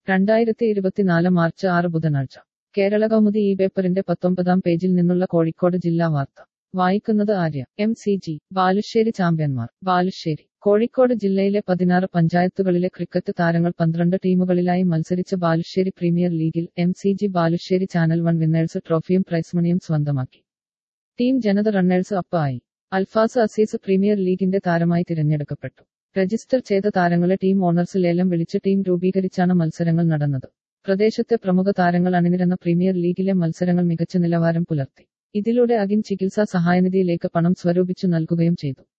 രണ്ടായിരത്തി ഇരുപത്തിനാല് മാർച്ച് ആറ് ബുധനാഴ്ച കേരള കൗമുദി ഈ പേപ്പറിന്റെ പത്തൊമ്പതാം പേജിൽ നിന്നുള്ള കോഴിക്കോട് ജില്ലാ വാർത്ത വായിക്കുന്നത് Arya M C G Balussery ചാമ്പ്യന്മാർ ബാലുശ്ശേരി കോഴിക്കോട് ജില്ലയിലെ പതിനാറ് പഞ്ചായത്തുകളിലെ ക്രിക്കറ്റ് താരങ്ങൾ പന്ത്രണ്ട് ടീമുകളിലായി മത്സരിച്ച ബാലുശ്ശേരി പ്രീമിയർ ലീഗിൽ M C G Balussery channel one winners ട്രോഫിയും പ്രൈസ്മണിയും സ്വന്തമാക്കി ടീം ജനത റണ്ണേഴ്സ് അപ്പ് ആയി അൽഫാസ് അസീസ് പ്രീമിയർ ലീഗിന്റെ താരമായി തിരഞ്ഞെടുക്കപ്പെട്ടു രജിസ്റ്റർ ചെയ്ത താരങ്ങളെ ടീം ഓണേഴ്സ് ലേലം വിളിച്ച് ടീം രൂപീകരിച്ചാണ് മത്സരങ്ങൾ നടന്നത് പ്രദേശത്തെ പ്രമുഖ താരങ്ങൾ അണിനിരന്ന പ്രീമിയർ ലീഗിലെ മത്സരങ്ങൾ മികച്ച നിലവാരം പുലർത്തി ഇതിലൂടെ അഗിൻ ചികിത്സാ സഹായനിധിയിലേക്ക് പണം സ്വരൂപിച്ചു നൽകുകയും ചെയ്തു